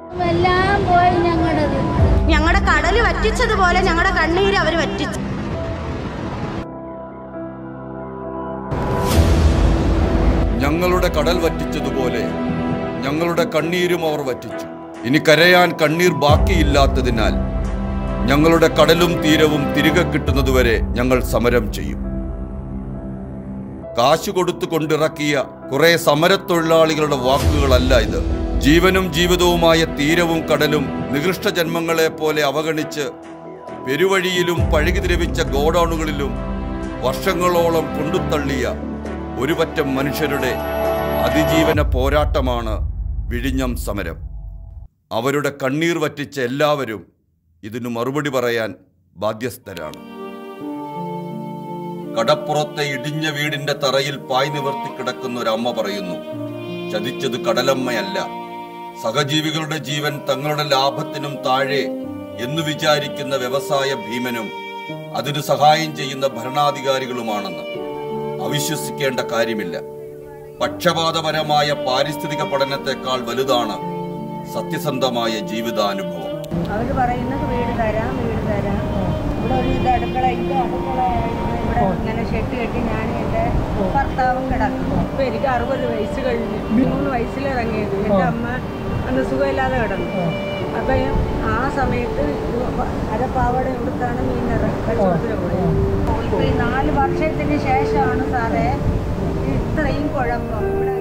എല്ലാം പോയി ഞങ്ങളുടേത് ഞങ്ങളുടെ കടല് വറ്റിച്ചതുപോലെ ഞങ്ങളുടെ കണ്ണീര് അവർ വറ്റിച്ചു ഞങ്ങളുടെ കടൽ വറ്റിച്ചതുപോലെ ഞങ്ങളുടെ കണ്ണീരും അവർ വറ്റിച്ചു ഇനി കരയാൻ കണ്ണീർ ബാക്കിയില്ലാത്തതിനാൽ ഞങ്ങളുടെ കടലും തീരവും തിരികെ കിട്ടുന്നതുവരെ ഞങ്ങൾ സമരം ചെയ്യും കാശ് കൊടുത്തു കൊണ്ടിറക്കിയ കുറെ സമരത്തൊഴിലാളികളുടെ വാക്കുകളല്ല ഇത് ജീവനും ജീവിതവുമായ തീരവും കടലും നികൃഷ്ട ജന്മങ്ങളെ പോലെ അവഗണിച്ച് പെരുവഴിയിലും പഴുകി ദ്രവിച്ച ഗോഡൌണുകളിലും വർഷങ്ങളോളം കൊണ്ടുതള്ളിയ ഒരു പറ്റം മനുഷ്യരുടെ അതിജീവന പോരാട്ടമാണ് വിഴിഞ്ഞം സമരം അവരുടെ കണ്ണീർ വറ്റിച്ച എല്ലാവരും ഇതിനു മറുപടി പറയാൻ ബാധ്യസ്ഥരാണ് കടപ്പുറത്തെ ഇടിഞ്ഞ വീടിന്റെ തറയിൽ പായ് നിവർത്തി കിടക്കുന്ന ഒരു അമ്മ പറയുന്നു ചതിച്ചത് കടലമ്മയല്ല സഹജീവികളുടെ ജീവൻ തങ്ങളുടെ ലാഭത്തിനും താഴെ എന്ന് വിചാരിക്കുന്ന വ്യവസായ ഭീമനും അതിന് സഹായം ചെയ്യുന്ന ഭരണാധികാരികളുമാണെന്ന് അവിശ്വസിക്കേണ്ട കാര്യമില്ല പക്ഷപാതപരമായ പാരിസ്ഥിതിക പഠനത്തെക്കാൾ വലുതാണ് സത്യസന്ധമായ ജീവിതാനുഭവം അവർ പറയുന്നത് വീട് തരാം വീട് തരാം ഇവിടെ ഒരു ഇത് അടുക്കള ഇത് അടുക്കളയായിരുന്നു ഇവിടെ ഇങ്ങനെ ഷെഡ് കെട്ടി ഞാൻ എൻ്റെ ഭർത്താവും കിടക്കും ഇപ്പം എനിക്ക് അറുപത് വയസ്സ് കഴിഞ്ഞു മൂന്ന് വയസ്സിലിറങ്ങിയത് എൻ്റെ അമ്മ അന്ന് സുഖമില്ലാതെ കിടന്നു അപ്പം ആ സമയത്ത് അരപ്പാവട കൊടുത്താണ് മീൻ കച്ചവടത്തിന് പോയത് ഇപ്പം ഈ നാല് വർഷത്തിന് ശേഷമാണ് സാറേ ഇത്രയും കുഴപ്പം ഇവിടെ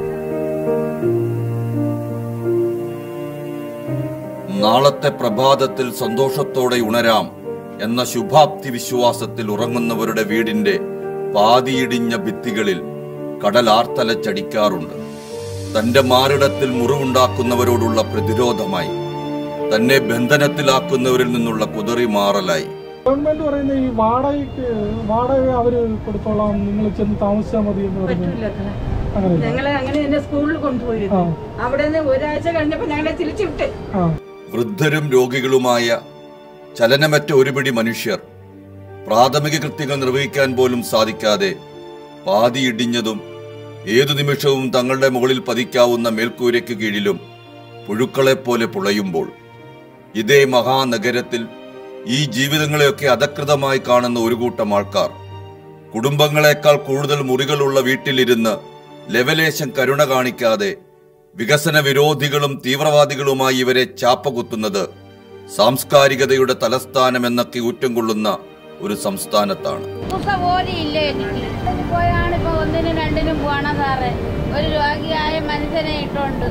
നാളത്തെ പ്രഭാതത്തിൽ സന്തോഷത്തോടെ ഉണരാം എന്ന ശുഭാപ്തി വിശ്വാസത്തിൽ ഉറങ്ങുന്നവരുടെ വീടിന്റെ പാതിയിടിഞ്ഞ ഭിത്തികളിൽ കടൽ ആർത്തലച്ചടിക്കാറുണ്ട് തന്റെ മാറിടത്തിൽ മുറിവുണ്ടാക്കുന്നവരോടുള്ള പ്രതിരോധമായി തന്നെ ബന്ധനത്തിലാക്കുന്നവരിൽ നിന്നുള്ള കുതറി മാറലായി ഗവൺമെന്റ് പറയുന്ന ഈ വാടകയ്ക്ക് വാടക അവര് കൊടുത്തോളാം നിങ്ങൾ ചെന്ന് താമസിച്ചാൽ മതി എന്ന് പറഞ്ഞു പറ്റൂല അങ്ങനെ ഞങ്ങളെ അങ്ങനെ എന്നെ സ്കൂളിൽ കൊണ്ടുപോയിരുന്നു അവിടെ നിന്ന് ഒരാഴ്ച കഴിഞ്ഞപ്പോ ഞങ്ങളെ തിരിച്ചു വിട്ട് ആ വൃദ്ധരും രോഗികളുമായ ചലനമറ്റ ഒരുപിടി മനുഷ്യർ പ്രാഥമിക കൃത്യങ്ങൾ നിർവഹിക്കാൻ പോലും സാധിക്കാതെ പാതി ഇടിഞ്ഞതും ഏതു നിമിഷവും തങ്ങളുടെ മുകളിൽ പതിക്കാവുന്ന മേൽക്കൂരയ്ക്ക് കീഴിലും പുഴുക്കളെപ്പോലെ പുളയുമ്പോൾ ഇതേ മഹാനഗരത്തിൽ ഈ ജീവിതങ്ങളെയൊക്കെ അധകൃതമായി കാണുന്ന ഒരു കൂട്ടം ആൾക്കാർ കുടുംബങ്ങളെക്കാൾ കൂടുതൽ മുറികളുള്ള വീട്ടിലിരുന്ന് ലെവലേശം കരുണ കാണിക്കാതെ വികസന വിരോധികളും തീവ്രവാദികളുമായി ഇവരെ ചാപ്പകുത്തുന്നത് സാംസ്കാരികതയുടെ തലസ്ഥാനം എന്നൊക്കെ ഊറ്റം കൊള്ളുന്ന ഒരു സംസ്ഥാനത്താണ് കുസ പോലും ഇല്ല എനിക്ക് ഇതിന് പോയാണ് ഇപ്പൊ ഒന്നിനും രണ്ടിനും പോണം സാറേ ഒരു രോഗിയായ മനുഷ്യനെ ഇട്ടോണ്ട്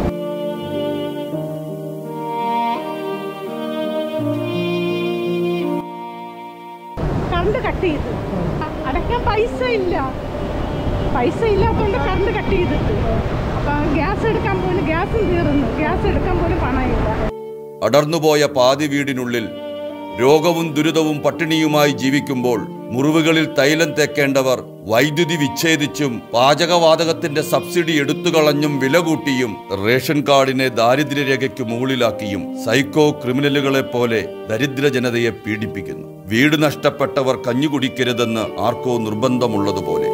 കറണ്ട് കട്ട് ചെയ്തു അടയ്ക്കാൻ പൈസ ഇല്ല പൈസ ഇല്ലാത്തതുകൊണ്ട് കറണ്ട് കട്ട് ചെയ്തിട്ട് അപ്പം ഗ്യാസ് എടുക്കാൻ പോലും ഗ്യാസും തീർന്നു ഗ്യാസ് എടുക്കാൻ പോലും പണമില്ല അടർന്നുപോയ പാതി വീടിനുള്ളിൽ രോഗവും ദുരിതവും പട്ടിണിയുമായി ജീവിക്കുമ്പോൾ മുറിവുകളിൽ തൈലം തേക്കേണ്ടവർ വൈദ്യുതി വിച്ഛേദിച്ചും പാചകവാതകത്തിന്റെ സബ്സിഡി എടുത്തുകളഞ്ഞും വില കൂട്ടിയും റേഷൻ കാർഡിനെ ദാരിദ്ര്യരേഖയ്ക്ക് മുകളിലാക്കിയും സൈക്കോ ക്രിമിനലുകളെ പോലെ ദരിദ്ര ജനതയെ പീഡിപ്പിക്കുന്നു വീട് നഷ്ടപ്പെട്ടവർ കഞ്ഞി കുടിക്കരുതെന്ന് ആർക്കോ നിർബന്ധമുള്ളതുപോലെ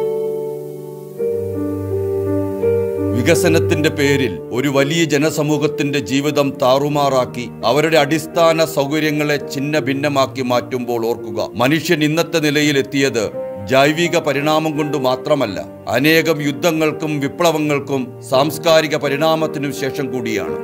വികസനത്തിന്റെ പേരിൽ ഒരു വലിയ ജനസമൂഹത്തിന്റെ ജീവിതം താറുമാറാക്കി അവരുടെ അടിസ്ഥാന സൗകര്യങ്ങളെ ഛിന്ന ഭിന്നമാക്കി മാറ്റുമ്പോൾ ഓർക്കുക മനുഷ്യൻ ഇന്നത്തെ നിലയിലെത്തിയത് ജൈവിക പരിണാമം കൊണ്ട് മാത്രമല്ല അനേകം യുദ്ധങ്ങൾക്കും വിപ്ലവങ്ങൾക്കും സാംസ്കാരിക പരിണാമത്തിനും ശേഷം കൂടിയാണ്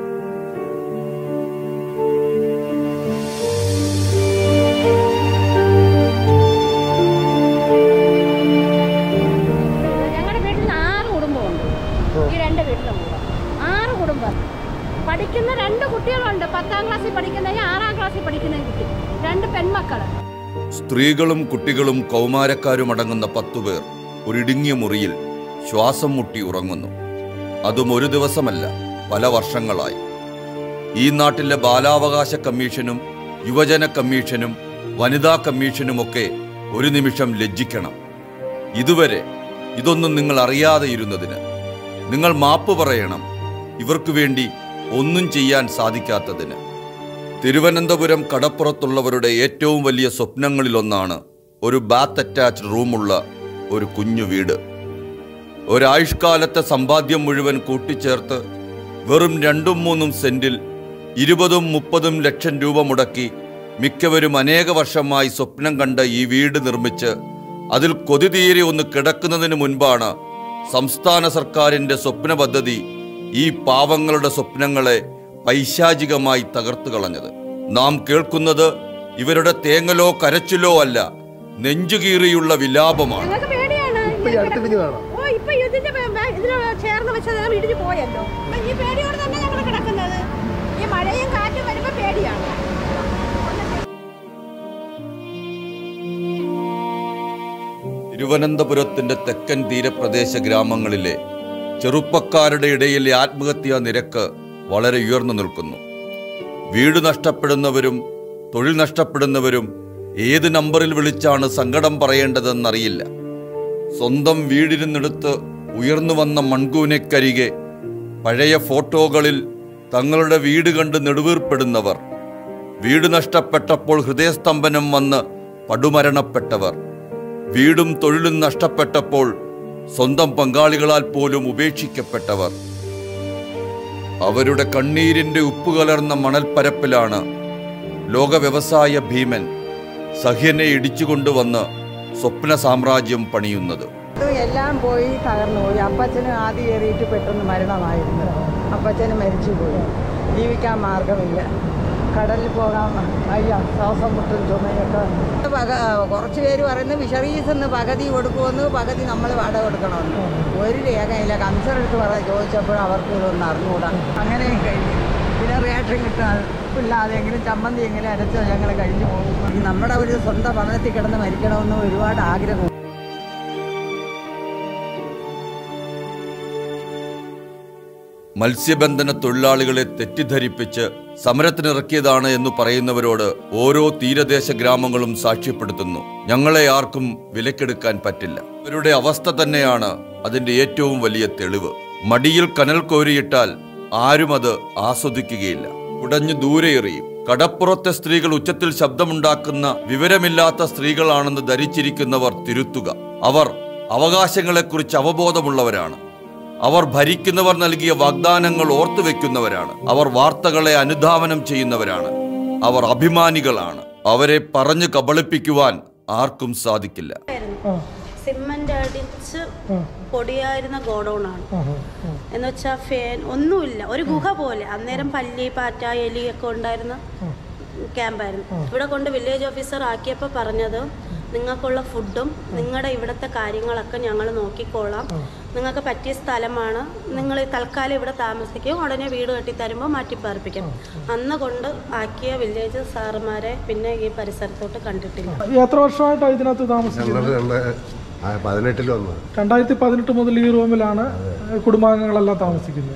ഞങ്ങളുടെ വീട്ടിൽ ആറ് കുടുംബമുണ്ട് ഈ രണ്ട് വീട്ടിലും കൂടെ ആറ് കുടുംബം പഠിക്കുന്ന രണ്ട് കുട്ടികളുണ്ട് പത്താം ക്ലാസ്സിൽ പഠിക്കുന്ന ആറാം ക്ലാസ്സിൽ പഠിക്കുന്ന കുട്ടി രണ്ട് പെൺമക്കള് സ്ത്രീകളും കുട്ടികളും കൗമാരക്കാരും അടങ്ങുന്ന പത്തുപേർ ഒരിടുങ്ങിയ മുറിയിൽ ശ്വാസം മുട്ടി ഉറങ്ങുന്നു അതും ഒരു ദിവസമല്ല പല വർഷങ്ങളായി ഈ നാട്ടിലെ ബാലാവകാശ കമ്മീഷനും യുവജന കമ്മീഷനും വനിതാ കമ്മീഷനുമൊക്കെ ഒരു നിമിഷം ലജ്ജിക്കണം ഇതുവരെ ഇതൊന്നും നിങ്ങൾ അറിയാതെ ഇരുന്നതിന് നിങ്ങൾ മാപ്പ് പറയണം ഇവർക്ക് വേണ്ടി ഒന്നും ചെയ്യാൻ സാധിക്കാത്തതിന് തിരുവനന്തപുരം കടപ്പുറത്തുള്ളവരുടെ ഏറ്റവും വലിയ സ്വപ്നങ്ങളിലൊന്നാണ് ഒരു ബാത്ത് അറ്റാച്ച്ഡ് റൂമുള്ള ഒരു കുഞ്ഞു വീട് ഒരായുഷ്കാലത്തെ സമ്പാദ്യം മുഴുവൻ കൂട്ടിച്ചേർത്ത് വെറും രണ്ടും മൂന്നും സെന്റിൽ ഇരുപതും മുപ്പതും ലക്ഷം രൂപ മുടക്കി മിക്കവരും അനേക വർഷമായി സ്വപ്നം കണ്ട ഈ വീട് നിർമ്മിച്ച് അതിൽ കൊതിതീരെ ഒന്ന് കിടക്കുന്നതിന് മുൻപാണ് സംസ്ഥാന സർക്കാരിന്റെ സ്വപ്ന പദ്ധതി ഈ പാവങ്ങളുടെ സ്വപ്നങ്ങളെ പൈശാചികമായി തകർത്തു കളഞ്ഞത് നാം കേൾക്കുന്നത് ഇവരുടെ തേങ്ങലോ കരച്ചിലോ അല്ല നെഞ്ചുകീറിയുള്ള വിലാപമാണ് ഞങ്ങൾക്ക് പേടിയാണ് ഇപ്പൊ ഈ അടുത്ത് പിന്നെ വേണം ഓ ഇപ്പൊ ഇതിന്റെ ബേ- ബേ- ഇതിന് ചേർന്ന് വെച്ചത് ഇടിഞ്ഞു പോയല്ലോ അപ്പൊ ഈ പേടിയോട് തന്നെ ഞങ്ങൾ കിടക്കുന്നത് ഈ മഴയും കാറ്റും വരുമ്പോ പേടിയാണ് തിരുവനന്തപുരത്തിന്റെ തെക്കൻ തീരപ്രദേശ ഗ്രാമങ്ങളിലെ ചെറുപ്പക്കാരുടെ ഇടയിലെ ആത്മഹത്യാ നിരക്ക് വളരെ ഉയർന്നു നിൽക്കുന്നു വീട് നഷ്ടപ്പെടുന്നവരും തൊഴിൽ നഷ്ടപ്പെടുന്നവരും ഏത് നമ്പറിൽ വിളിച്ചാണ് സങ്കടം പറയേണ്ടതെന്നറിയില്ല സ്വന്തം വീടിരുന്നെടുത്ത് ഉയർന്നു വന്ന മൺകൂനക്കരികെ പഴയ ഫോട്ടോകളിൽ തങ്ങളുടെ വീട് കണ്ട് നെടുവീർപ്പെടുന്നവർ വീട് നഷ്ടപ്പെട്ടപ്പോൾ ഹൃദയസ്തംഭനം വന്ന് പടുമരണപ്പെട്ടവർ വീടും തൊഴിലും നഷ്ടപ്പെട്ടപ്പോൾ സ്വന്തം പങ്കാളികളാൽ പോലും ഉപേക്ഷിക്കപ്പെട്ടവർ അവരുടെ കണ്ണീരിന്റെ ഉപ്പുകലർന്ന മണൽപ്പരപ്പിലാണ് ലോക വ്യവസായ ഭീമൻ സഹ്യനെ ഇടിച്ചുകൊണ്ടുവന്ന് സ്വപ്ന സാമ്രാജ്യം പണിയുന്നത് അതും എല്ലാം പോയി തകർന്നു പോയി അപ്പച്ചന് ആദ്യം കയറിയിട്ട് പെട്ടെന്ന് മരണമായിരുന്നു അപ്പച്ചന് മരിച്ചു പോയി ജീവിക്കാൻ മാർഗമില്ല കടലിൽ പോകാൻ വയ്യ ശ്വാസം മുട്ടും ചുമയൊക്കെ പക കുറച്ച് പേര് പറയുന്നത് ഫിഷറീസ് എന്ന് പകുതി കൊടുക്കുമെന്ന് പകുതി നമ്മൾ വാടക കൊടുക്കണമെന്ന് ഒരു രേഖയില്ല കൺസർ എടുത്ത് പറ ചോദിച്ചപ്പോൾ അവർക്ക് ഇതൊന്നും അറിഞ്ഞുകൂടാ അങ്ങനെ കഴിഞ്ഞു പിന്നെ റേഷൻ കിട്ടാൻ ഇല്ലാതെങ്കിലും ചമ്മന്തി എങ്കിലും അരച്ചോ ഞങ്ങൾ കഴിഞ്ഞു പോകും നമ്മുടെ ഒരു സ്വന്തം ഭവനത്തിൽ കിടന്ന് മരിക്കണമെന്ന് ഒരുപാട് ആഗ്രഹം മത്സ്യബന്ധന തൊഴിലാളികളെ തെറ്റിദ്ധരിപ്പിച്ച് സമരത്തിനിറക്കിയതാണ് എന്ന് പറയുന്നവരോട് ഓരോ തീരദേശ ഗ്രാമങ്ങളും സാക്ഷ്യപ്പെടുത്തുന്നു ഞങ്ങളെ ആർക്കും വിലക്കെടുക്കാൻ പറ്റില്ല അവരുടെ അവസ്ഥ തന്നെയാണ് അതിന്റെ ഏറ്റവും വലിയ തെളിവ് മടിയിൽ കനൽ കോരിയിട്ടാൽ ആരും അത് ആസ്വദിക്കുകയില്ല ഉടഞ്ഞു ദൂരെ എറിയും കടപ്പുറത്തെ സ്ത്രീകൾ ഉച്ചത്തിൽ ശബ്ദമുണ്ടാക്കുന്ന വിവരമില്ലാത്ത സ്ത്രീകളാണെന്ന് ധരിച്ചിരിക്കുന്നവർ തിരുത്തുക അവർ അവകാശങ്ങളെക്കുറിച്ച് അവബോധമുള്ളവരാണ് അവർ ഭരിക്കുന്നവർ നൽകിയ വാഗ്ദാനങ്ങൾ ഓർത്തുവെക്കുന്നവരാണ് അവർ വാർത്തകളെ അനുധാവനം ചെയ്യുന്നവരാണ് അവർ അഭിമാനികളാണ് അവരെ പറഞ്ഞു കബളിപ്പിക്കുവാൻ ആർക്കും സാധിക്കില്ല ആ സിമന്റ് അടിച്ച് ആ പൊടിയായിരുന്ന ഗോഡൗണാണ് ആ ആ എന്ന് വെച്ചാൽ ഫാൻ ഒന്നുമില്ല ഒരു ഗുഹ പോലെ അന്നേരം പല്ലി പാറ്റ എലിയൊക്കെ ഉണ്ടായിരുന്ന ക്യാമ്പായിരുന്നു ഇവിടെ കൊണ്ട് വില്ലേജ് ഓഫീസർ ആക്കിയപ്പോൾ പറഞ്ഞത് നിങ്ങൾക്കുള്ള ഫുഡും നിങ്ങളുടെ ഇവിടുത്തെ കാര്യങ്ങളൊക്കെ ഞങ്ങൾ നോക്കിക്കോളാം നിങ്ങൾക്ക് പറ്റിയ സ്ഥലമാണ് നിങ്ങൾ തൽക്കാലം ഇവിടെ താമസിക്കും ഉടനെ വീട് കെട്ടി തരുമ്പോൾ മാറ്റിപ്പാർപ്പിക്കും അന്ന് കൊണ്ട് ആക്കിയ വില്ലേജ് സാറുമാരെ പിന്നെ ഈ പരിസരത്തോട്ട് കണ്ടിട്ടില്ല എത്ര വർഷമായിട്ടാണ് ഇതിനകത്ത് താമസിക്കുന്നത് ഞങ്ങൾ പതിനെട്ടിൽ വന്നത് രണ്ടായിരത്തി പതിനെട്ട് മുതൽ ഈ റൂമിലാണ് കുടുംബാംഗങ്ങളെല്ലാം താമസിക്കുന്നത്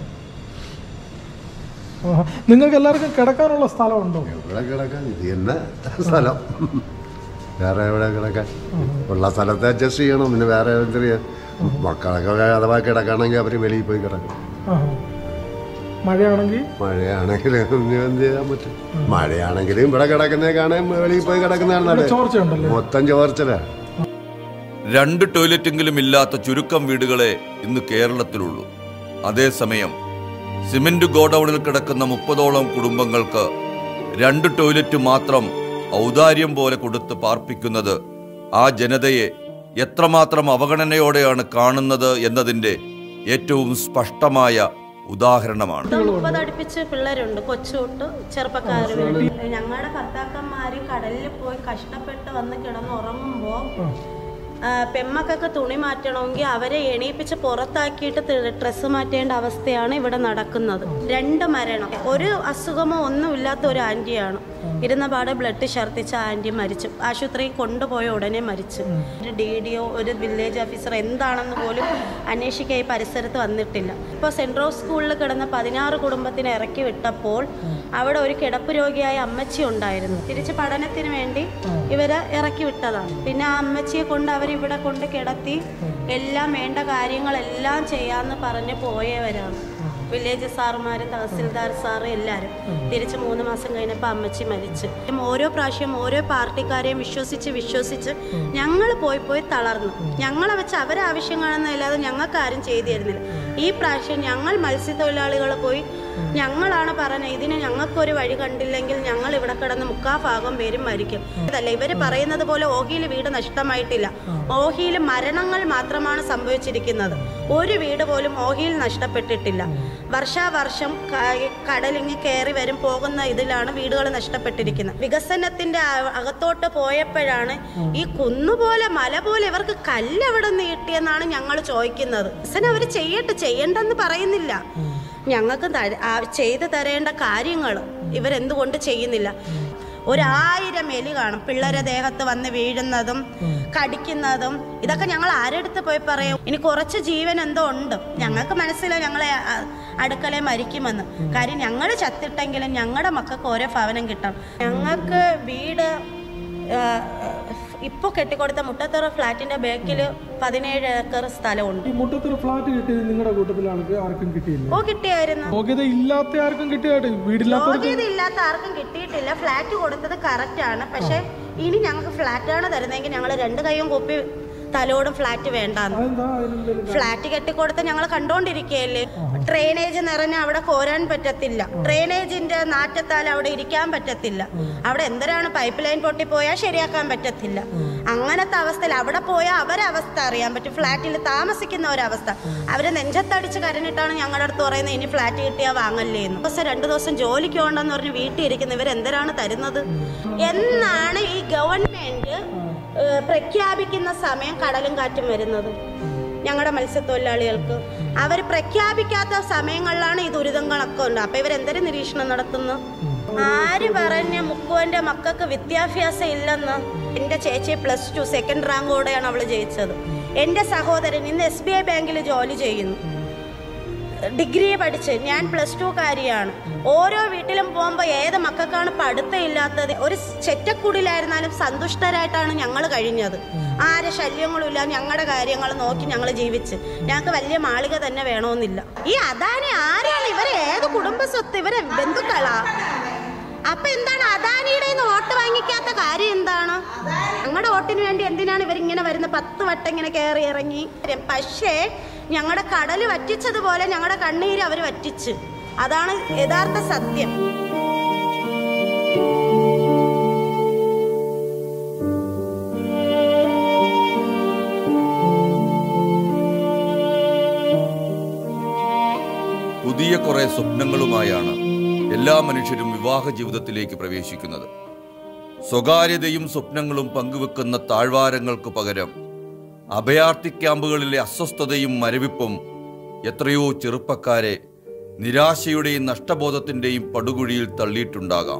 ആഹാ. നിങ്ങൾക്ക് എല്ലാവർക്കും കിടക്കാനുള്ള സ്ഥലമുണ്ടോ ഇവിടെ കിടക്കാൻ ഇത് തന്നെ സ്ഥലം വേറെ എവിടെ കിടക്കാൻ ഉള്ള സ്ഥലത്ത് അഡ്ജസ്റ്റ് ചെയ്യണം പിന്നെ വേറെ എന്തെങ്കിലും മക്കളൊക്കെ അഥവാ കിടക്കണമെങ്കിൽ അവർ വെളിയിൽ പോയി കിടക്കും ആഹാ. മഴയാണെങ്കിൽ മഴയാണെങ്കിൽ ഇനി എന്ത് ചെയ്യാൻ പറ്റും മഴയാണെങ്കിലും ഇവിടെ കിടക്കുന്നേ കാണാൻ വെളിയിൽ പോയി കിടക്കുന്നതാണ് ഇവിടെ നല്ലത് ചോർച്ചയുണ്ടല്ലേ മൊത്തം ചോർച്ചല രണ്ട് ടോയ്ലറ്റെങ്കിലും ഇല്ലാത്ത ചുരുക്കം വീടുകളെ ഇന്ന് കേരളത്തിലുള്ളൂ അതേസമയം സിമന്റ് ഗോഡൌണിൽ കിടക്കുന്ന മുപ്പതോളം കുടുംബങ്ങൾക്ക് രണ്ട് ടോയ്ലറ്റ് മാത്രം ഔദാര്യം പോലെ കൊടുത്ത് പാർപ്പിക്കുന്നത് ആ ജനതയെ എത്രമാത്രം അവഗണനയോടെയാണ് കാണുന്നത് എന്നതിൻ്റെ ഏറ്റവും സ്പഷ്ടമായ ഉദാഹരണമാണ് ഇപ്പം മുപ്പത് അടുപ്പിച്ച് പിള്ളേരുണ്ട് കൊച്ചുതൊട്ട് ചെറുപ്പക്കാർ ഞങ്ങളുടെ ഭർത്താക്കന്മാര് കടലിൽ പോയി കഷ്ടപ്പെട്ട് വന്ന് കിടന്ന് ഉറങ്ങുമ്പോൾ പെമ്മക്കൊക്കെ തുണി മാറ്റണമെങ്കിൽ അവരെ എണീപ്പിച്ച് പുറത്താക്കിയിട്ട് ഡ്രസ്സ് മാറ്റേണ്ട അവസ്ഥയാണ് ഇവിടെ നടക്കുന്നത് രണ്ട് മരണം ഒരു അസുഖമോ ഒന്നുമില്ലാത്ത ഒരു ആൻറ്റിയാണ് ഇരുന്ന പാടെ ബ്ലഡ് ഛർദ്ദിച്ച ആൻറ്റി മരിച്ചു ആശുപത്രിയിൽ കൊണ്ടുപോയ ഉടനെ മരിച്ചു ഒരു ഡി ഡിഒ ഒരു വില്ലേജ് ഓഫീസർ എന്താണെന്ന് പോലും അന്വേഷിക്കാൻ ഈ പരിസരത്ത് വന്നിട്ടില്ല ഇപ്പോൾ സെൻറ് റോസ് സ്കൂളിൽ കിടന്ന പതിനാറ് കുടുംബത്തിനെ ഇറക്കി വിട്ടപ്പോൾ അവിടെ ഒരു കിടപ്പ് രോഗിയായ അമ്മച്ചി ഉണ്ടായിരുന്നു തിരിച്ച് പഠനത്തിന് വേണ്ടി ഇവരെ ഇറക്കി വിട്ടതാണ് പിന്നെ ആ അമ്മച്ചിയെ കൊണ്ട് അവരിവിടെ കൊണ്ട് കിടത്തി എല്ലാം വേണ്ട കാര്യങ്ങളെല്ലാം ചെയ്യാന്ന് പറഞ്ഞ് പോയവരാണ് വില്ലേജ് സാറുമാർ തഹസിൽദാർ സാറ് എല്ലാവരും തിരിച്ച് മൂന്ന് മാസം കഴിഞ്ഞപ്പോൾ അമ്മച്ചി മരിച്ചു ഓരോ പ്രാവശ്യം ഓരോ പാർട്ടിക്കാരെയും വിശ്വസിച്ച് വിശ്വസിച്ച് ഞങ്ങൾ പോയി പോയി തളർന്നു ഞങ്ങളെ വെച്ച് അവരെ ആവശ്യം കാണുന്നതല്ലാതെ ഞങ്ങൾക്ക് ആരും ചെയ്തു തരുന്നില്ല ഈ പ്രാവശ്യം ഞങ്ങൾ മത്സ്യത്തൊഴിലാളികൾ പോയി ഞങ്ങളാണ് പറഞ്ഞത് ഇതിന് ഞങ്ങൾക്കൊരു വഴി കണ്ടില്ലെങ്കിൽ ഞങ്ങൾ ഇവിടെ കിടന്ന് മുക്കാ ഭാഗം പേരും മരിക്കും ഇതല്ല ഇവര് പറയുന്നത് പോലെ ഓഹിയിൽ വീട് നഷ്ടമായിട്ടില്ല ഓഹിയിൽ മരണങ്ങൾ മാത്രമാണ് സംഭവിച്ചിരിക്കുന്നത് ഒരു വീട് പോലും ഓഹിയിൽ നഷ്ടപ്പെട്ടിട്ടില്ല വർഷാവർഷം ക- കടലിങ്ങി കയറി വരും പോകുന്ന ഇതിലാണ് വീടുകൾ നഷ്ടപ്പെട്ടിരിക്കുന്നത് വികസനത്തിന്റെ അ- അകത്തോട്ട് പോയപ്പോഴാണ് ഈ കുന്നുപോലെ മല പോലെ ഇവർക്ക് കല്ല് എവിടെ നിന്ന് കിട്ടിയെന്നാണ് ഞങ്ങൾ ചോദിക്കുന്നത് വികസനം അവർ ചെയ്യട്ടെ ചെയ്യണ്ടെന്ന് പറയുന്നില്ല ഞങ്ങൾക്ക് തര- ആ- ചെയ്തു തരേണ്ട കാര്യങ്ങൾ ഇവരെന്തുകൊണ്ട് ചെയ്യുന്നില്ല ഒരായിരം എലി കാണും പിള്ളേരെ ദേഹത്ത് വന്ന് വീഴുന്നതും കടിക്കുന്നതും ഇതൊക്കെ ഞങ്ങൾ ആരെടുത്ത് പോയി പറയും ഇനി കുറച്ച് ജീവൻ എന്തോ ഉണ്ട് ഞങ്ങൾക്ക് മനസ്സിലായി ഞങ്ങളെ അ- അടുക്കളയിൽ മരിക്കുമെന്ന് കാര്യം ഞങ്ങൾ ചത്തിട്ടെങ്കിലും ഞങ്ങളുടെ മക്കൾക്ക് ഓരോ ഭവനം കിട്ടണം ഞങ്ങൾക്ക് വീട് ഇപ്പോൾ കെട്ടിക്കൊടുത്ത മുട്ടത്തറ ഫ്ലാറ്റിന്റെ ബാക്കിൽ പതിനേഴ് ഏക്കർ സ്ഥലമുണ്ട് ഈ മുട്ടത്തൊരു ഫ്ലാറ്റ് കിട്ടിയത് നിങ്ങളുടെ കൂട്ടത്തിലാണ് ആർക്കും കിട്ടിയില്ല ഓ കിട്ടിയായിരുന്നു യോഗ്യത ഇല്ലാത്ത ആർക്കും കിട്ടിയാട്ടെ വീടില്ലാത്തവർക്ക് യോഗ്യത ഇല്ലാത്ത ആർക്കും കിട്ടിയിട്ടില്ല ഫ്ലാറ്റ് കൊടുത്തത് കറക്റ്റ് ആണ് പക്ഷെ ഇനി ഞങ്ങൾക്ക് ഫ്ലാറ്റാണ് തരുന്നതെങ്കിൽ ഞങ്ങൾ രണ്ട് കൈയും കൂപ്പി തലോടും ഫ്ലാറ്റ് വേണ്ടാന്ന് അതെന്താ അതിനെന്തെങ്കിലും ഫ്ലാറ്റ് കെട്ടിക്കൊടുത്ത് ഞങ്ങൾ കണ്ടോണ്ടിരിക്കുകയല്ലേ ഡ്രെയിനേജ് നിറഞ്ഞ അവിടെ കോരാൻ പറ്റത്തില്ല ഡ്രെയിനേജിന്റെ നാറ്റത്താൽ അവിടെ ഇരിക്കാൻ പറ്റത്തില്ല അവിടെ എന്തരാണ് പൈപ്പ് ലൈൻ പൊട്ടിപ്പോയാൽ ശരിയാക്കാൻ പറ്റത്തില്ല അങ്ങനത്തെ അവസ്ഥയിൽ അവിടെ പോയാൽ അവരെ അവസ്ഥ അറിയാൻ പറ്റും ഫ്ലാറ്റിൽ താമസിക്കുന്ന ഒരവസ്ഥ അവരെ നെഞ്ചത്തടിച്ച് കരഞ്ഞിട്ടാണ് ഞങ്ങളുടെ അടുത്ത് പറയുന്നത് ഇനി ഫ്ലാറ്റ് കിട്ടിയാൽ വാങ്ങല്ലേ എന്ന് ദിവസം രണ്ടു ദിവസം ജോലിക്ക് പോകണ്ടെന്ന് പറഞ്ഞ് വീട്ടിൽ ഇരിക്കുന്ന ഇവർ എന്തിനാണ് തരുന്നത് എന്നാണ് ഈ ഗവൺമെന്റ് ഏഹ്, പ്രഖ്യാപിക്കുന്ന സമയം കടലും കാറ്റും വരുന്നത് ഞങ്ങളുടെ മത്സ്യത്തൊഴിലാളികൾക്ക് അവർ പ്രഖ്യാപിക്കാത്ത സമയങ്ങളിലാണ് ഈ ദുരിതങ്ങളൊക്കെ ഉണ്ട് അപ്പൊ ഇവരെന്തൊരു നിരീക്ഷണം നടത്തുന്നു ആര് പറഞ്ഞ മുക്കുവന്റെ മക്കൾക്ക് വിദ്യാഭ്യാസം ഇല്ലെന്ന് എന്റെ ചേച്ചി പ്ലസ് ടു സെക്കൻഡ് റാങ്കോടെയാണ് അവള് ജയിച്ചത് എന്റെ സഹോദരൻ ഇന്ന് എസ് ബി ഐ ബാങ്കിൽ ജോലി ചെയ്യുന്നു ഡിഗ്രി പഠിച്ച് ഞാൻ പ്ലസ് ടു കാരിയാണ് ഓരോ വീട്ടിലും പോകുമ്പോൾ ഏത് മക്കൾക്കാണ് പഠിത്തം ഇല്ലാത്തത് ഒരു ചെറ്റക്കുടിലായിരുന്നാലും സന്തുഷ്ടരായിട്ടാണ് ഞങ്ങൾ കഴിഞ്ഞത് ആരെ ശല്യങ്ങളും ഇല്ല ഞങ്ങളുടെ കാര്യങ്ങൾ നോക്കി ഞങ്ങൾ ജീവിച്ച് ഞങ്ങൾക്ക് വലിയ മാളിക തന്നെ വേണമെന്നില്ല ഈ അദാനി ആരാണ് ഇവരെ ഏത് കുടുംബ സ്വത്ത് ഇവരെ ബന്ധുക്കളാ അപ്പൊ എന്താണ് അദാനിയുടെ കയ്യിന്ന് വോട്ട് വാങ്ങിക്കാത്ത കാര്യം എന്താണ് ഞങ്ങളുടെ വോട്ടിന് വേണ്ടി എന്തിനാണ് ഇവരിങ്ങനെ വരുന്ന പത്ത് വട്ടം ഇങ്ങനെ കയറി ഇറങ്ങി പക്ഷേ ഞങ്ങളുടെ കടല് വറ്റിച്ചതുപോലെ ഞങ്ങളുടെ കണ്ണീര് അവർ വറ്റിച്ച് അതാണ് യഥാർത്ഥ സത്യം പുതിയ കുറെ സ്വപ്നങ്ങളുമായാണ് എല്ലാ മനുഷ്യരും വിവാഹ ജീവിതത്തിലേക്ക് പ്രവേശിക്കുന്നത് സ്വകാര്യതയും സ്വപ്നങ്ങളും പങ്കുവെക്കുന്ന താഴ്വാരങ്ങൾക്ക് പകരം അഭയാർത്ഥി ക്യാമ്പുകളിലെ അസ്വസ്ഥതയും മരവിപ്പും എത്രയോ ചെറുപ്പക്കാരെ നിരാശയുടെയും നഷ്ടബോധത്തിന്റെയും പടുകുഴിയിൽ തള്ളിയിട്ടുണ്ടാകാം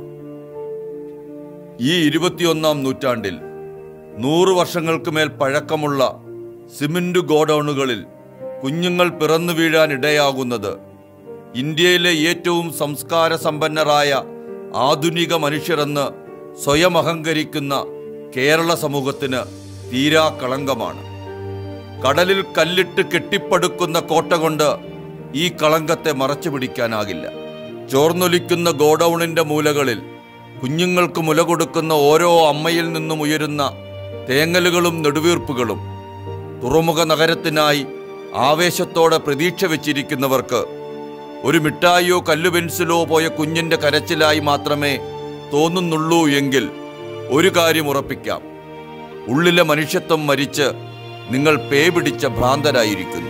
ഈ ഇരുപത്തിയൊന്നാം നൂറ്റാണ്ടിൽ നൂറ് വർഷങ്ങൾക്ക് മേൽ പഴക്കമുള്ള സിമന്റ് ഗോഡൌണുകളിൽ കുഞ്ഞുങ്ങൾ പിറന്നു വീഴാൻ ഇടയാകുന്നത് ഇന്ത്യയിലെ ഏറ്റവും സംസ്കാര സമ്പന്നരായ ആധുനിക മനുഷ്യരെന്ന് സ്വയം അഹങ്കരിക്കുന്ന കേരള സമൂഹത്തിന് തീരാ കളങ്കമാണ് കടലിൽ കല്ലിട്ട് കെട്ടിപ്പടുക്കുന്ന കോട്ട കൊണ്ട് ഈ കളങ്കത്തെ മറച്ചു പിടിക്കാനാകില്ല ചോർന്നൊലിക്കുന്ന ഗോഡൌണിന്റെ മൂലകളിൽ കുഞ്ഞുങ്ങൾക്ക് മുല കൊടുക്കുന്ന ഓരോ അമ്മയിൽ നിന്നും ഉയരുന്ന തേങ്ങലുകളും നെടുവീർപ്പുകളും തുറമുഖ നഗരത്തിനായി ആവേശത്തോടെ പ്രതീക്ഷ വെച്ചിരിക്കുന്നവർക്ക് ഒരു മിഠായിയോ കല്ലു പെൻസിലോ പോയ കുഞ്ഞിന്റെ കരച്ചിലായി മാത്രമേ തോന്നുന്നുള്ളൂ എങ്കിൽ ഒരു കാര്യം ഉറപ്പിക്കാം ഉള്ളിലെ മനുഷ്യത്വം മരിച്ച് നിങ്ങൾ പേ പിടിച്ച ഭ്രാന്തരായിരിക്കുന്നു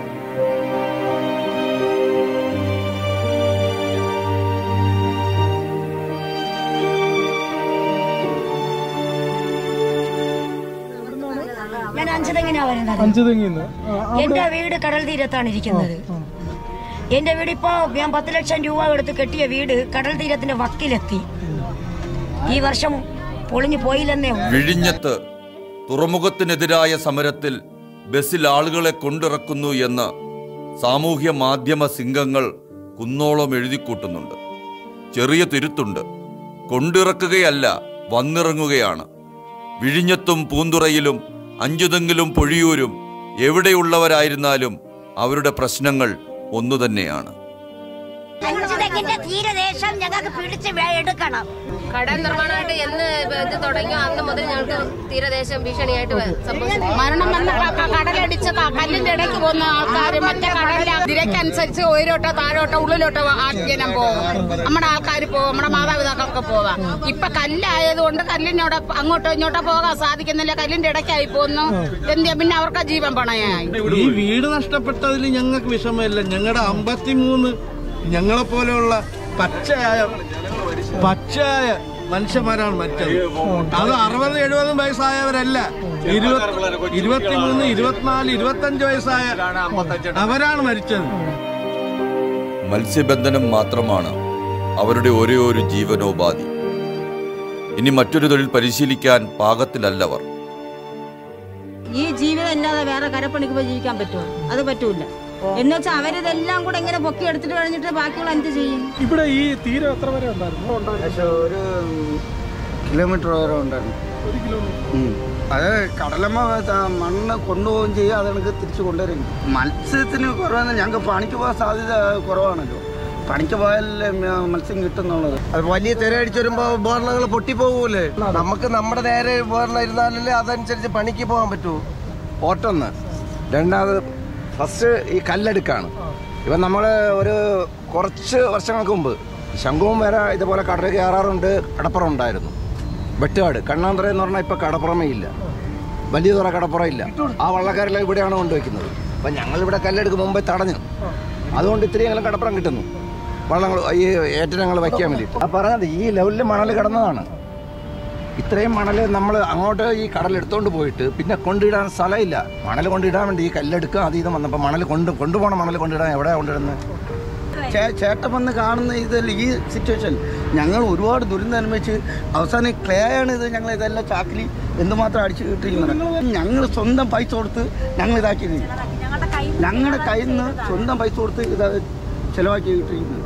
ഞാൻ അഞ്ചുതെങ്ങിനാ വരുന്നത് അഞ്ചു തെങ്ങിന്ന് എന്റെ വീട് കടൽ തീരത്താണ് ഇരിക്കുന്നത് എന്റെ വീട് ഇപ്പോ ഞാൻ പത്ത് ലക്ഷം രൂപ എടുത്ത് കെട്ടിയ വീട് കടൽ തീരത്തിന്റെ വക്കിലെത്തി ഈ വർഷം പൊളിഞ്ഞു പോയില്ലെന്നേ ഉള്ളൂ. വിഴിഞ്ഞത്ത് തുറമുഖത്തിനെതിരായ സമരത്തിൽ ബസ്സിൽ ആളുകളെ കൊണ്ടിറക്കുന്നു എന്ന് സാമൂഹ്യ മാധ്യമ സിംഗങ്ങൾ കുന്നോളം എഴുതിക്കൂട്ടുന്നുണ്ട് ചെറിയ തിരുത്തുണ്ട് കൊണ്ടിറക്കുകയല്ല വന്നിറങ്ങുകയാണ് വിഴിഞ്ഞത്തും പൂന്തുറയിലും അഞ്ചുതെങ്കിലും പൊഴിയൂരും എവിടെയുള്ളവരായിരുന്നാലും അവരുടെ പ്രശ്നങ്ങൾ ഒന്നുതന്നെയാണ് അഞ്ച് തെങ്ങിന്റെ തീരദേശം ഞങ്ങൾക്ക് പിടിച്ച് വേ- എടുക്കണം കടൽ നിർമ്മാണമായിട്ട് എന്ന് ഇത് തുടങ്ങിയോ അന്ന് മുതൽ ഞങ്ങൾക്ക് തീരദേശം ഭീഷണിയായിട്ട് വ- സംഭവിച്ചു മരണം വന്ന ക- കടലടിച്ച് ക- കല്ലിന്റെ ഇടയ്ക്ക് പോകുന്ന ആൾക്കാർ മറ്റേ കടലിലെ നിരക്കനുസരിച്ച് ഉയരോട്ടോ താഴോട്ടോ ഉള്ളിലോട്ടോ ജനം പോകും നമ്മുടെ ആൾക്കാർ പോകും നമ്മുടെ മാതാപിതാക്കൾക്ക് പോകാം ഇപ്പൊ കല്ലായതുകൊണ്ട് കല്ലിനോട് അങ്ങോട്ടോ ഇങ്ങോട്ടോ പോകാൻ സാധിക്കുന്നില്ല കല്ലിന്റെ ഇടയ്ക്കായി പോകുന്നു എന്തിയാ പിന്നെ അവർക്ക് ജീവൻ പണയായി ഈ വീട് നഷ്ടപ്പെട്ടതിൽ ഞങ്ങൾക്ക് വിഷമമില്ല ഞങ്ങളുടെ അമ്പത്തിമൂന്ന് ഞങ്ങളെ പോലെയുള്ള പച്ചയായ പച്ചയായ മനുഷ്യന്മാരാണ് മറ്റത് അത് അറുപത് എഴുപതും വയസ്സായവരല്ല ഇരുപത്തി ഇരുപത്തിമൂന്ന് ഇരുപത്തിനാല് ഇരുപത്തഞ്ച് വയസ്സായ അവരാണ് മരിച്ചത് മത്സ്യബന്ധനം മാത്രമാണ് അവരുടെ ഒരേ ഒരു ജീവനോപാധി ഇനി മറ്റൊരു തൊഴിൽ പരിശീലിക്കാൻ പാകത്തിലല്ലവർ ഈ ജീവിതം ഇല്ലാതെ വേറെ കരപ്പണിക്ക് പോയി ജീവിക്കാൻ പറ്റുമോ അത് പറ്റൂല എന്ന് വെച്ചാൽ അവരിതെല്ലാം കൂടെ ഇങ്ങനെ പൊക്കി എടുത്തിട്ട് കഴിഞ്ഞിട്ട് ബാക്കിയുള്ള എന്ത് ചെയ്യും ഇവിടെ ഈ തീരം എത്ര വരെ ഉണ്ടായിരുന്നു ഒരു കിലോമീറ്റർ വരെ ഉണ്ടായിരുന്നു ഒരു കിലോമീറ്റർ ഉം. അത് കടലമ്മ ത- മണ്ണ് കൊണ്ടുപോവുകയും ചെയ്യും അത് കണക്ക് തിരിച്ചു കൊണ്ടുവരും മത്സ്യത്തിന് കുറവാണ് ഞങ്ങൾക്ക് പണിക്ക് പോകാൻ സാധ്യത കുറവാണല്ലോ പണിക്ക് പോയാലല്ലേ മ- മത്സ്യം കിട്ടുന്നുള്ളത് അത് വലിയ തിര അടിച്ചു വരുമ്പോ ഉപകരണങ്ങൾ പൊട്ടിപ്പോകൂലേ നമുക്ക് നമ്മുടെ നേരെ ഉപകരണം ഇരുന്നാലല്ലേ അതനുസരിച്ച് പണിക്ക് പോകാൻ പറ്റൂ ഓട്ടൊന്ന് രണ്ടാമത് ഫസ്റ്റ് ഈ കല്ലെടുക്കാണ് ഇപ്പം നമ്മൾ ഒരു കുറച്ച് വർഷങ്ങൾക്ക് മുമ്പ് ശംഖുവും വരെ ഇതുപോലെ കടൽ കയറാറുണ്ട് കടപ്പുറം ഉണ്ടായിരുന്നു വെട്ടുകാട് കണ്ണാന്തറ എന്ന് പറഞ്ഞാൽ ഇപ്പോൾ കടപ്പുറമേ ഇല്ല വലിയ തുറ കടപ്പുറം ഇല്ല ആ വള്ളക്കാരെല്ലാം ഇവിടെയാണ് കൊണ്ടുവയ്ക്കുന്നത് അപ്പം ഞങ്ങളിവിടെ കല്ലെടുക്കും മുമ്പേ തടഞ്ഞു അതുകൊണ്ട് ഇത്രയെങ്കിലും കടപ്പുറം കിട്ടുന്നു വള്ളങ്ങൾ ഈ ഏറ്റനങ്ങൾ വയ്ക്കാൻ വേണ്ടിയിട്ട് ആ പറഞ്ഞത് ഈ ലെവലിൽ മണൽ കിടന്നതാണ് ഇത്രയും മണൽ നമ്മൾ അങ്ങോട്ട് ഈ കടൽ എടുത്തോണ്ട് പോയിട്ട് പിന്നെ കൊണ്ടിടാൻ സ്ഥലമില്ല മണൽ കൊണ്ടിടാൻ വേണ്ടി ഈ കല്ലെടുക്കുക അത് ഇത് വന്നപ്പോൾ മണൽ കൊണ്ട് കൊണ്ടുപോകണ മണൽ കൊണ്ടിടാൻ എവിടെ കൊണ്ടിടുന്നത് ചേട്ടൻ വന്ന് കാണുന്ന ഇതിൽ ഈ സിറ്റുവേഷൻ ഞങ്ങൾ ഒരുപാട് ദുരന്തം അനുഭവിച്ച് അവസാനം ക്ലേ ആണ് ഇത് ഞങ്ങൾ ഇതെല്ലാം ചാക്കിലി എന്തുമാത്രം അടിച്ചു കിട്ടിയിരിക്കുന്നത് ഞങ്ങൾ സ്വന്തം പൈസ കൊടുത്ത് ഞങ്ങൾ ഇതാക്കിയത് ഞങ്ങളുടെ കയ്യിൽ നിന്ന് സ്വന്തം പൈസ കൊടുത്ത് ഇത് ചിലവാക്കി കിട്ടിയിരിക്കുന്നത്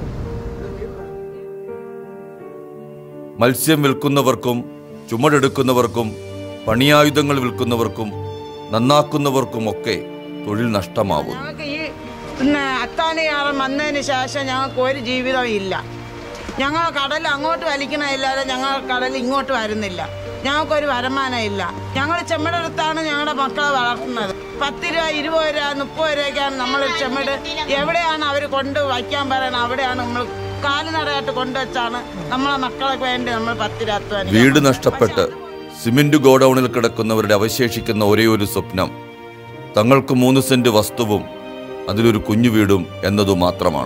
മത്സ്യം വിൽക്കുന്നവർക്കും ചുമടെടുക്കുന്നവർക്കും പണിയായുധങ്ങൾ വിൽക്കുന്നവർക്കും നന്നാക്കുന്നവർക്കുമൊക്കെ തൊഴിൽ നഷ്ടമാവുന്നു ഞങ്ങൾക്ക് ഈ പിന്നെ അത്താണിയാറം വന്നതിന് ശേഷം ഞങ്ങൾക്ക് ഒരു ജീവിതം ഇല്ല ഞങ്ങൾ കടൽ അങ്ങോട്ട് വലിക്കണമില്ലാതെ ഞങ്ങൾ കടൽ ഇങ്ങോട്ട് വരുന്നില്ല ഞങ്ങൾക്കൊരു വരുമാനം ഇല്ല ഞങ്ങൾ ചെമ്മടെടുത്താണ് ഞങ്ങളുടെ മക്കളെ വളർത്തുന്നത് പത്ത് രൂപ ഇരുപത് രൂപ മുപ്പത് രൂപയ്ക്കാണ് നമ്മൾ ചെമ്മട് എവിടെയാണ് അവർ കൊണ്ട് വയ്ക്കാൻ പറയണത് അവിടെയാണ് നമ്മൾ കാലുനടയായിട്ട് കൊണ്ടുവച്ചാണ് നമ്മളെ മക്കളൊക്കെ വേണ്ടി നമ്മൾ പത്ത് രൂപ അധ്വാനിക്കുന്നത്. വീട് നഷ്ടപ്പെട്ട് സിമന്റ് ഗോഡൌണിൽ കിടക്കുന്നവരുടെ അവശേഷിക്കുന്ന ഒരേ ഒരു സ്വപ്നം തങ്ങൾക്ക് മൂന്ന് സെന്റ് വസ്തുവും അതിലൊരു കുഞ്ഞു വീടും എന്നതു മാത്രമാണ്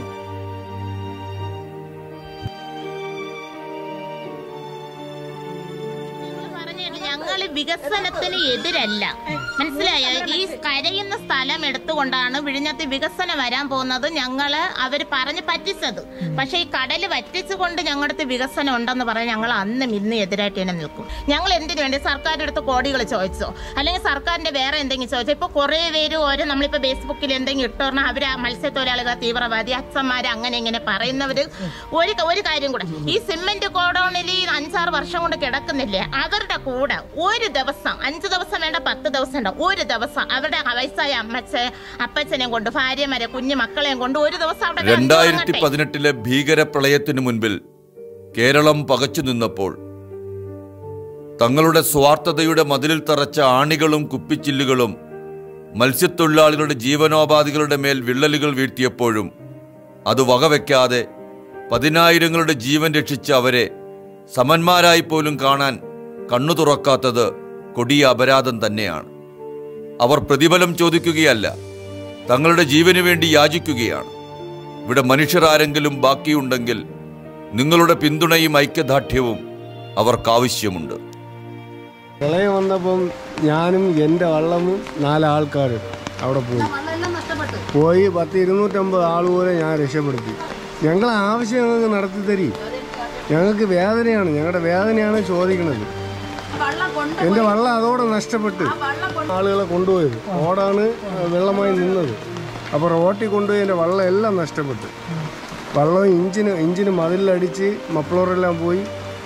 ഞങ്ങൾ വികസനത്തിന് എതിരല്ല മനസ്സിലായോ ഈ കരയുന്ന സ്ഥലം എടുത്തുകൊണ്ടാണ് വിഴിഞ്ഞത്ത് വികസനം വരാൻ പോകുന്നത് ഞങ്ങള് അവര് പറഞ്ഞ് പറ്റിച്ചത് പക്ഷെ ഈ കടല് വറ്റിച്ചുകൊണ്ട് ഞങ്ങളുടെ വികസനം ഉണ്ടെന്ന് പറഞ്ഞ് ഞങ്ങൾ അന്നും ഇന്നും എതിരായിട്ട് തന്നെ നിൽക്കും ഞങ്ങൾ എന്തിനു വേണ്ടി സർക്കാരിന്റെ അടുത്ത് കോടികൾ ചോദിച്ചോ അല്ലെങ്കിൽ സർക്കാരിന്റെ വേറെ എന്തെങ്കിലും ചോദിച്ചോ ഇപ്പൊ കുറെ പേര് ഓരോ നമ്മളിപ്പോ ഫേസ്ബുക്കിൽ എന്തെങ്കിലും ഇട്ടു പറഞ്ഞാൽ അവര് ആ മത്സ്യത്തൊഴിലാളികൾ തീവ്രവാദി അച്ഛന്മാര് അങ്ങനെ ഇങ്ങനെ പറയുന്നവര് ഒരു ഒരു കാര്യം കൂടെ ഈ സിമെന്റ് ഗോഡൌണിൽ ഈ അഞ്ചാറ് വർഷം കൊണ്ട് കിടക്കുന്നില്ലേ അവരുടെ കൂടെ ഒരു ദിവസം അഞ്ച് ദിവസം വേണ്ട പത്ത് ദിവസം ഉണ്ടാവും ഒരു ദിവസം അവരുടെ വയസ്സായ അമ്മച്ച അപ്പച്ചനെയും കൊണ്ട് ഭാര്യമാരെ കുഞ്ഞു മക്കളെയും കൊണ്ട് ഒരു ദിവസം അവിടെ കിടന്ന് രണ്ടായിരത്തി ഉറങ്ങട്ടെ. പതിനെട്ടിലെ ഭീകര പ്രളയത്തിനു മുൻപിൽ കേരളം പകച്ചു നിന്നപ്പോൾ തങ്ങളുടെ സ്വാർത്ഥതയുടെ മതിലിൽ തറച്ച ആണികളും കുപ്പിച്ചില്ലുകളും മത്സ്യത്തൊഴിലാളികളുടെ ജീവനോപാധികളുടെ മേൽ വിള്ളലുകൾ വീഴ്ത്തിയപ്പോഴും അത് വകവെക്കാതെ പതിനായിരങ്ങളുടെ ജീവൻ രക്ഷിച്ച അവരെ സമന്മാരായി പോലും കാണാൻ കണ്ണു തുറക്കാത്തത് കൊടിയ അപരാധം തന്നെയാണ് അവർ പ്രതിഫലം ചോദിക്കുകയല്ല തങ്ങളുടെ ജീവന് വേണ്ടി യാചിക്കുകയാണ് ഇവിടെ മനുഷ്യർ ആരെങ്കിലും ബാക്കിയുണ്ടെങ്കിൽ നിങ്ങളുടെ പിന്തുണയും ഐക്യദാർഢ്യവും അവർക്കാവശ്യമുണ്ട് പ്രളയം വന്നപ്പം ഞാനും എൻ്റെ വള്ളമും നാലാൾക്കാരും അവിടെ പോയി പോയി പത്ത് ഇരുന്നൂറ്റമ്പത് ആൾ പോലെ ഞാൻ രക്ഷപ്പെടുത്തി ഞങ്ങളെ ആവശ്യം ഞങ്ങൾക്ക് നടത്തി തരി ഞങ്ങൾക്ക് വേദനയാണ് ഞങ്ങളുടെ വേദനയാണ് ചോദിക്കുന്നത് എൻ്റെ വള്ളം അതോടെ നഷ്ടപ്പെട്ട് ആളുകളെ കൊണ്ടുപോയത് ഓടാണ് വെള്ളമായി നിന്നത് അപ്പോൾ റോട്ടിൽ കൊണ്ടുപോയി എൻ്റെ വള്ളം എല്ലാം നഷ്ടപ്പെട്ടു വള്ളം ഇഞ്ചിന് ഇഞ്ചിന് മതിലടിച്ച് മഫ്ലോറെല്ലാം പോയി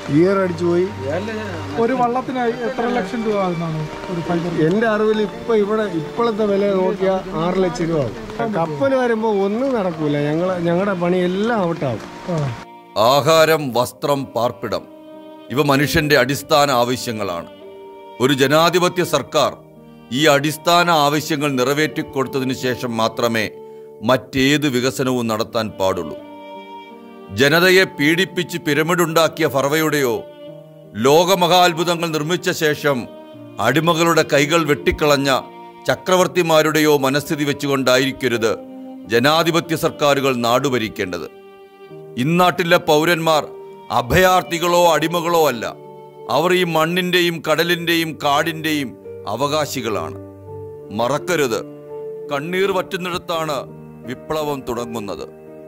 ഗിയർ അടിച്ചു പോയി ഒരു വള്ളത്തിന് എത്ര ലക്ഷം രൂപ ആകുന്നതാണ് ഒരു ഫൈബർ എൻ്റെ അറിവിൽ ഇപ്പം ഇവിടെ ഇപ്പോഴത്തെ വില നോക്കിയാൽ ആറ് ലക്ഷം രൂപ ആവും കപ്പൽ വരുമ്പോൾ ഒന്നും നടക്കൂല ഞങ്ങൾ ഞങ്ങളുടെ പണി എല്ലാം ഔട്ടാവും ആഹാരം വസ്ത്രം പാർപ്പിടം ഇവ മനുഷ്യന്റെ അടിസ്ഥാന ആവശ്യങ്ങളാണ് ഒരു ജനാധിപത്യ സർക്കാർ ഈ അടിസ്ഥാന ആവശ്യങ്ങൾ നിറവേറ്റിക്കൊടുത്തതിനു ശേഷം മാത്രമേ മറ്റേത് വികസനവും നടത്താൻ പാടുള്ളൂ ജനതയെ പീഡിപ്പിച്ച് പിരമിഡുണ്ടാക്കിയ ഫറവയുടെയോ ലോകമഹാത്ഭുതങ്ങൾ നിർമ്മിച്ച ശേഷം അടിമകളുടെ കൈകൾ വെട്ടിക്കളഞ്ഞ ചക്രവർത്തിമാരുടെയോ മനസ്ഥിതി വെച്ചുകൊണ്ടായിരിക്കരുത് ജനാധിപത്യ സർക്കാരുകൾ നാടുഭരിക്കേണ്ടത് ഇന്നാട്ടിലെ പൗരന്മാർ അഭയാർത്ഥികളോ അടിമകളോ അല്ല അവർ ഈ മണ്ണിന്റെയും കടലിന്റെയും കാടിന്റെയും അവകാശികളാണ് മറക്കരുത് കണ്ണീർ വറ്റുന്നിടത്താണ് വിപ്ലവം തുടങ്ങുന്നത്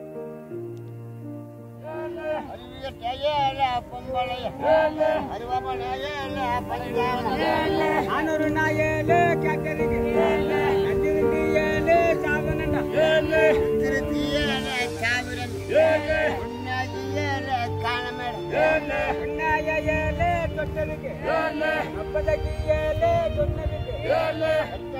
நானூறு நான் ஏழு கேட்டதுக்கு ஏழு அஞ்சு ரெண்டு ஏழு சாவனண்டா ஏழு திருத்தி ஏழு சாவரன் ஏழு உன்னாயி ஏழு காணமேட ஏழு உன்னாய ஏழு தொட்டதுக்கு ஏழு அப்பதைக்கு ஏழு சொன்னதுக்கு ஏழு